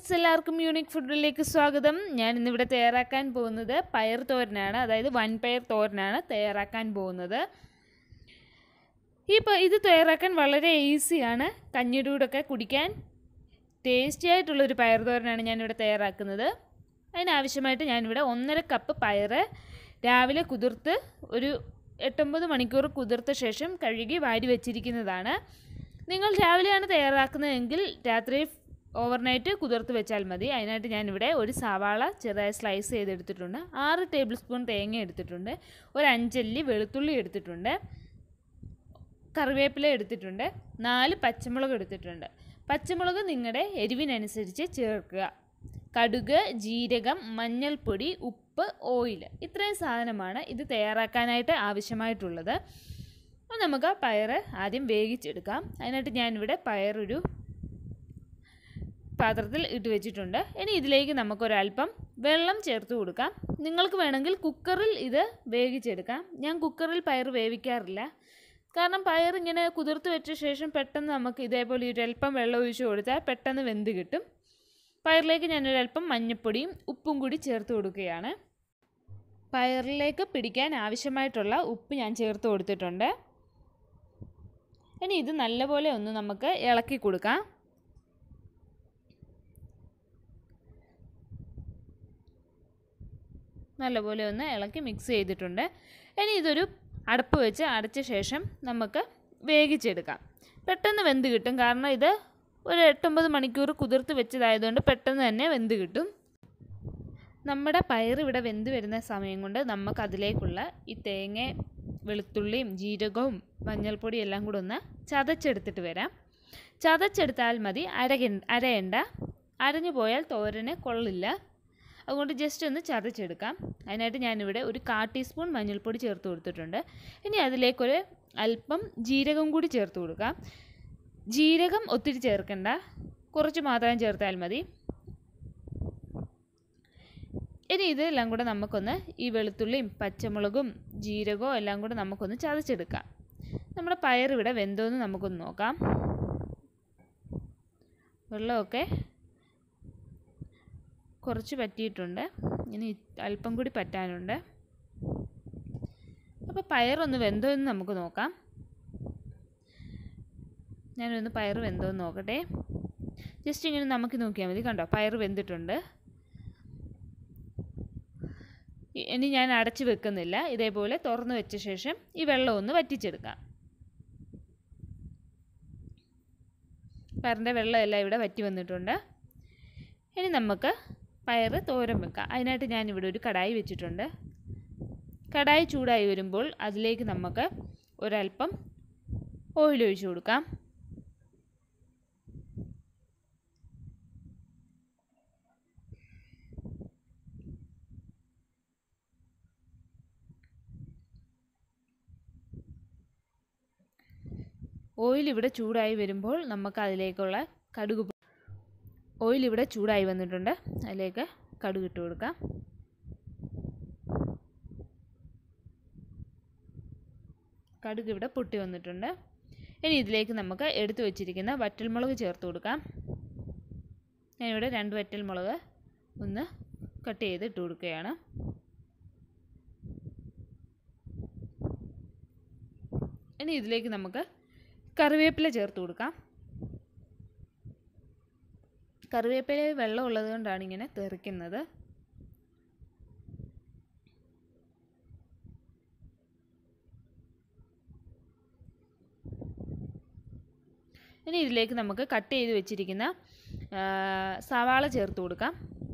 friends എല്ലാവർക്കും unique ഫുഡിലേക്ക് സ്വാഗതം ഞാൻ ഇന്നിവിടെ തയ്യാറാക്കാൻ പോകുന്നത് പയർ തോരനാണ് അതായത് വൻപയർ തോരനാണ് തയ്യാറാക്കാൻ പോകുന്നത് ഈ പ ഇത് തയ്യാറാക്കാൻ വളരെ ഈസിയാണ് കഞ്ഞിയുടെ കൂടെയൊക്കെ കുടിക്കാൻ ടേസ്റ്റി ആയിട്ടുള്ളൊരു പയർ തോരനാണ് ഞാനിവിടെ തയ്യാറാക്കുന്നത് അതിനാവശ്യമായിട്ട് ഞാനിവിടെ ഒന്നര കപ്പ് പയർ രാവിലെ കുതിർത്ത് ഒരു എട്ടൊമ്പത് മണിക്കൂർ കുതിർത്ത ശേഷം കഴുകി വാരി വെച്ചിരിക്കുന്നതാണ് നിങ്ങൾ രാവിലെയാണ് തയ്യാറാക്കുന്നതെങ്കിൽ രാത്രി ഓവർനൈറ്റ് കുതിർത്ത് വെച്ചാൽ മതി അതിനായിട്ട് ഞാനിവിടെ ഒരു സവാള ചെറുതായി സ്ലൈസ് ചെയ്തെടുത്തിട്ടുണ്ട് ആറ് ടേബിൾ സ്പൂൺ തേങ്ങ എടുത്തിട്ടുണ്ട് ഒരു അഞ്ചല്ലി വെളുത്തുള്ളി എടുത്തിട്ടുണ്ട് കറിവേപ്പില എടുത്തിട്ടുണ്ട് നാല് പച്ചമുളക് എടുത്തിട്ടുണ്ട് പച്ചമുളക് നിങ്ങളുടെ എരിവിനനുസരിച്ച് ചേർക്കുക കടുക് ജീരകം മഞ്ഞൾപ്പൊടി ഉപ്പ് ഓയിൽ ഇത്രയും സാധനമാണ് ഇത് തയ്യാറാക്കാനായിട്ട് ആവശ്യമായിട്ടുള്ളത് അപ്പോൾ നമുക്ക് പയർ ആദ്യം വേവിച്ചെടുക്കാം അതിനായിട്ട് ഞാനിവിടെ പയറൊരു പാത്രത്തിൽ ഇട്ട് വെച്ചിട്ടുണ്ട് ഇനി ഇതിലേക്ക് നമുക്കൊരല്പം വെള്ളം ചേർത്ത് കൊടുക്കാം നിങ്ങൾക്ക് വേണമെങ്കിൽ കുക്കറിൽ ഇത് വേവിച്ചെടുക്കാം ഞാൻ കുക്കറിൽ പയർ വേവിക്കാറില്ല കാരണം പയർ ഇങ്ങനെ കുതിർത്ത് വെച്ച ശേഷം പെട്ടെന്ന് നമുക്ക് ഇതേപോലെ ഒരല്പം വെള്ളം ഒഴിച്ച് കൊടുത്താൽ പെട്ടെന്ന് വെന്ത് കിട്ടും പയറിലേക്ക് ഞാനൊരല്പം മഞ്ഞൾപ്പൊടിയും ഉപ്പും കൂടി ചേർത്ത് കൊടുക്കുകയാണ് പയറിലേക്ക് പിടിക്കാൻ ആവശ്യമായിട്ടുള്ള ഉപ്പ് ഞാൻ ചേർത്ത് കൊടുത്തിട്ടുണ്ട് ഇനി ഇത് നല്ലപോലെ ഒന്ന് നമുക്ക് ഇളക്കി കൊടുക്കാം നല്ലപോലെ ഒന്ന് ഇളക്കി മിക്സ് ചെയ്തിട്ടുണ്ട് ഇനി ഇതൊരു അടപ്പ് വെച്ച് അടച്ച ശേഷം നമുക്ക് വേവിച്ചെടുക്കാം പെട്ടെന്ന് വെന്ത് കിട്ടും കാരണം ഇത് ഒരു എട്ടൊമ്പത് മണിക്കൂർ കുതിർത്ത് വെച്ചതായതുകൊണ്ട് പെട്ടെന്ന് തന്നെ വെന്ത് കിട്ടും നമ്മുടെ പയർ ഇവിടെ വെന്ത് വരുന്ന സമയം കൊണ്ട് നമുക്ക് അതിലേക്കുള്ള ഈ തേങ്ങ വെളുത്തുള്ളിയും ജീരകവും മഞ്ഞൾപ്പൊടിയും എല്ലാം കൂടെ ഒന്ന് ചതച്ചെടുത്തിട്ട് വരാം ചതച്ചെടുത്താൽ മതി അരക അരയണ്ട അരഞ്ഞു പോയാൽ തോരന് കൊള്ളില്ല അതുകൊണ്ട് ജസ്റ്റ് ഒന്ന് ചതച്ചെടുക്കാം അതിനായിട്ട് ഞാനിവിടെ ഒരു കാ ടീസ്പൂൺ മഞ്ഞൾപ്പൊടി ചേർത്ത് കൊടുത്തിട്ടുണ്ട് ഇനി അതിലേക്കൊരു അല്പം ജീരകം കൂടി ചേർത്ത് കൊടുക്കാം ജീരകം ഒത്തിരി ചേർക്കണ്ട കുറച്ച് മാത്രം ചേർത്താൽ മതി ഇനി ഇതെല്ലാം കൂടെ നമുക്കൊന്ന് ഈ വെളുത്തുള്ളിയും പച്ചമുളകും ജീരകവും എല്ലാം കൂടെ നമുക്കൊന്ന് ചതച്ചെടുക്കാം നമ്മുടെ പയർ ഇവിടെ വെന്തോന്ന് നമുക്കൊന്ന് നോക്കാം വെള്ളമൊക്കെ കുറച്ച് പറ്റിയിട്ടുണ്ട് ഇനി അല്പം കൂടി പറ്റാനുണ്ട് അപ്പോൾ പയറൊന്ന് വെന്തോ എന്ന് നമുക്ക് നോക്കാം ഞാനൊന്ന് പയർ വെന്തോ എന്ന് നോക്കട്ടെ ജസ്റ്റ് ഇങ്ങനെ നമുക്ക് നോക്കിയാൽ മതി കണ്ടോ പയർ വെന്തിട്ടുണ്ട് ഇനി ഞാൻ അടച്ചു വെക്കുന്നില്ല ഇതേപോലെ തുറന്ന് വെച്ച ശേഷം ഈ വെള്ളം ഒന്ന് വറ്റിച്ചെടുക്കാം പയറിൻ്റെ വെള്ളമെല്ലാം ഇവിടെ വറ്റി വന്നിട്ടുണ്ട് ഇനി നമുക്ക് പയർ തോരൻ വെക്കാം അതിനായിട്ട് ഞാനിവിടെ ഒരു കടായി വെച്ചിട്ടുണ്ട് കടായി ചൂടായി വരുമ്പോൾ അതിലേക്ക് നമുക്ക് ഒരല്പം ഓയിൽ ഒഴിച്ചു കൊടുക്കാം ഓയിൽ ഇവിടെ ചൂടായി വരുമ്പോൾ നമുക്ക് അതിലേക്കുള്ള കടുക് ഓയിൽ ഇവിടെ ചൂടായി വന്നിട്ടുണ്ട് അതിലേക്ക് കടുക് ഇട്ട് കൊടുക്കാം കടുക് ഇവിടെ പൊട്ടി വന്നിട്ടുണ്ട് ഇനി ഇതിലേക്ക് നമുക്ക് എടുത്തു വച്ചിരിക്കുന്ന വറ്റൽമുളക് ചേർത്ത് കൊടുക്കാം ഞാനിവിടെ രണ്ട് വറ്റൽമുളക് ഒന്ന് കട്ട് ചെയ്ത് ഇട്ട് കൊടുക്കുകയാണ് ഇനി ഇതിലേക്ക് നമുക്ക് കറിവേപ്പില ചേർത്ത് കൊടുക്കാം കറിവേപ്പില വെള്ളം ഉള്ളത് കൊണ്ടാണ് ഇങ്ങനെ തെറിക്കുന്നത് ഇനി ഇതിലേക്ക് നമുക്ക് കട്ട് ചെയ്ത് വെച്ചിരിക്കുന്ന സവാള ചേർത്ത് കൊടുക്കാം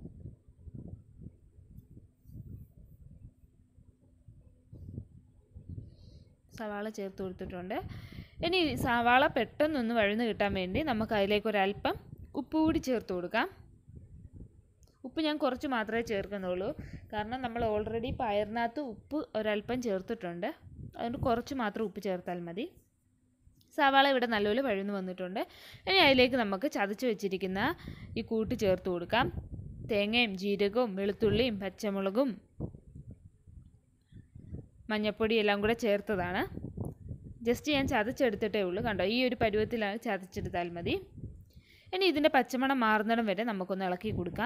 സവാള ചേർത്ത് കൊടുത്തിട്ടുണ്ട് ഇനി സവാള പെട്ടെന്നൊന്ന് വഴന്ന് കിട്ടാൻ വേണ്ടി നമുക്ക് അതിലേക്ക് ഒരല്പം ഉപ്പ് കൂടി ചേർത്ത് കൊടുക്കാം ഉപ്പ് ഞാൻ കുറച്ച് മാത്രമേ ചേർക്കുന്നുള്ളൂ കാരണം നമ്മൾ ഓൾറെഡി പയറിനകത്ത് ഉപ്പ് ഒരല്പം ചേർത്തിട്ടുണ്ട് അതുകൊണ്ട് കുറച്ച് മാത്രം ഉപ്പ് ചേർത്താൽ മതി സവാള ഇവിടെ നല്ലപോലെ വഴന്നു വന്നിട്ടുണ്ട് ഇനി അതിലേക്ക് നമുക്ക് ചതച്ച് വെച്ചിരിക്കുന്ന ഈ കൂട്ട് ചേർത്ത് കൊടുക്കാം തേങ്ങയും ജീരകവും വെളുത്തുള്ളിയും പച്ചമുളകും മഞ്ഞൾപ്പൊടി എല്ലാം കൂടെ ചേർത്തതാണ് ജസ്റ്റ് ഞാൻ ചതച്ചെടുത്തിട്ടേ ഉള്ളൂ കണ്ടോ ഈ ഒരു പരുവത്തിലാണ് ചതച്ചെടുത്താൽ മതി ഇനി ഇതിൻ്റെ പച്ചമണം മാറുന്നിടം വരെ നമുക്കൊന്ന് ഇളക്കി കൊടുക്കാം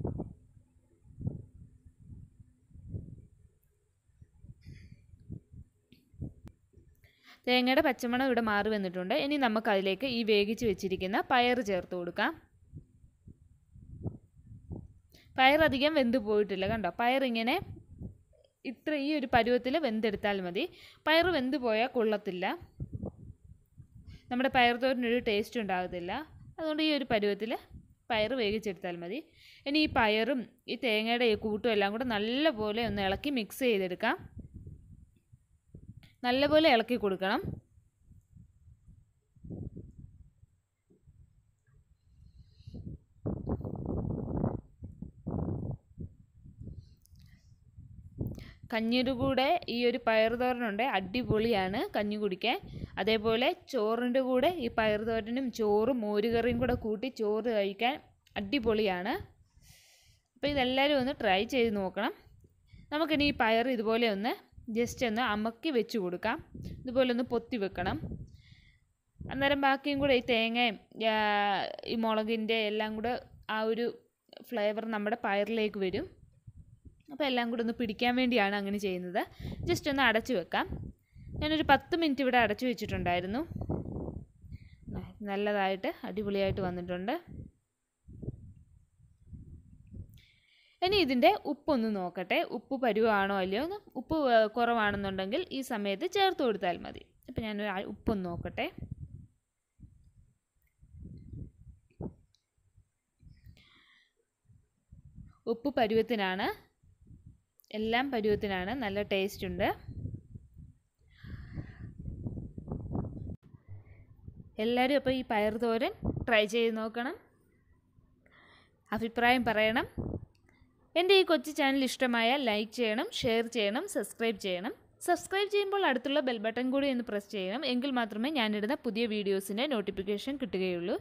തേങ്ങയുടെ പച്ചമണം ഇവിടെ മാറി വന്നിട്ടുണ്ട് ഇനി നമുക്ക് അതിലേക്ക് ഈ വേവിച്ച് വെച്ചിരിക്കുന്ന പയർ ചേർത്ത് കൊടുക്കാം പയർ അധികം വെന്ത് പോയിട്ടില്ല കണ്ടോ പയർ ഇങ്ങനെ ഇത്ര ഈ ഒരു പരുവത്തിൽ വെന്തെടുത്താൽ മതി പയർ വെന്ത് പോയാൽ കൊള്ളത്തില്ല നമ്മുടെ പയർ തോരനൊരു ടേസ്റ്റ് ഉണ്ടാകത്തില്ല അതുകൊണ്ട് ഈ ഒരു പരുവത്തിൽ പയർ വേവിച്ചെടുത്താൽ മതി ഇനി ഈ പയറും ഈ തേങ്ങയുടെ ഈ കൂട്ടും എല്ലാം കൂടെ നല്ലപോലെ ഒന്ന് ഇളക്കി മിക്സ് ചെയ്തെടുക്കാം നല്ലപോലെ ഇളക്കി കൊടുക്കണം കഞ്ഞിയുടെ കൂടെ ഈ ഒരു പയർ തോരനുണ്ട് അടിപൊളിയാണ് കഞ്ഞി കുടിക്കാൻ അതേപോലെ ചോറിൻ്റെ കൂടെ ഈ പയർ തോരനും ചോറും മോരുകറിയും കൂടെ കൂട്ടി ചോറ് കഴിക്കാൻ അടിപൊളിയാണ് അപ്പോൾ ഇതെല്ലാവരും ഒന്ന് ട്രൈ ചെയ്ത് നോക്കണം നമുക്കിനി ഈ പയർ ഇതുപോലെ ഒന്ന് ജസ്റ്റ് ഒന്ന് അമക്കി വെച്ച് കൊടുക്കാം ഇതുപോലെ ഒന്ന് പൊത്തി വെക്കണം അന്നേരം ബാക്കിയും കൂടെ ഈ തേങ്ങയും ഈ മുളകിൻ്റെ എല്ലാം കൂടെ ആ ഒരു ഫ്ലേവർ നമ്മുടെ പയറിലേക്ക് വരും അപ്പോൾ എല്ലാം കൂടെ ഒന്ന് പിടിക്കാൻ വേണ്ടിയാണ് അങ്ങനെ ചെയ്യുന്നത് ജസ്റ്റ് ഒന്ന് അടച്ചു വെക്കാം ഞാനൊരു പത്ത് മിനിറ്റ് ഇവിടെ അടച്ചു വെച്ചിട്ടുണ്ടായിരുന്നു നല്ലതായിട്ട് അടിപൊളിയായിട്ട് വന്നിട്ടുണ്ട് ഇനി ഇതിൻ്റെ ഉപ്പൊന്ന് നോക്കട്ടെ ഉപ്പ് പരുവാണോ അല്ലയോ എന്ന് ഉപ്പ് കുറവാണെന്നുണ്ടെങ്കിൽ ഈ സമയത്ത് ചേർത്ത് കൊടുത്താൽ മതി അപ്പം ഞാനൊരു ഉപ്പൊന്ന് നോക്കട്ടെ ഉപ്പ് പരുവത്തിനാണ് എല്ലാം പരുവത്തിനാണ് നല്ല ടേസ്റ്റ് ഉണ്ട് എല്ലാവരും അപ്പോൾ ഈ പയർ തോരൻ ട്രൈ ചെയ്ത് നോക്കണം അഭിപ്രായം പറയണം എൻ്റെ ഈ കൊച്ചു ചാനൽ ഇഷ്ടമായാൽ ലൈക്ക് ചെയ്യണം ഷെയർ ചെയ്യണം സബ്സ്ക്രൈബ് ചെയ്യണം സബ്സ്ക്രൈബ് ചെയ്യുമ്പോൾ അടുത്തുള്ള ബെൽ ബട്ടൺ കൂടി ഒന്ന് പ്രസ് ചെയ്യണം എങ്കിൽ മാത്രമേ ഞാനിടുന്ന പുതിയ വീഡിയോസിൻ്റെ നോട്ടിഫിക്കേഷൻ കിട്ടുകയുള്ളൂ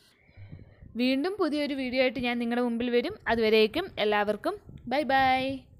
വീണ്ടും പുതിയൊരു വീഡിയോ ആയിട്ട് ഞാൻ നിങ്ങളുടെ മുമ്പിൽ വരും അതുവരേക്കും എല്ലാവർക്കും ബൈ ബൈ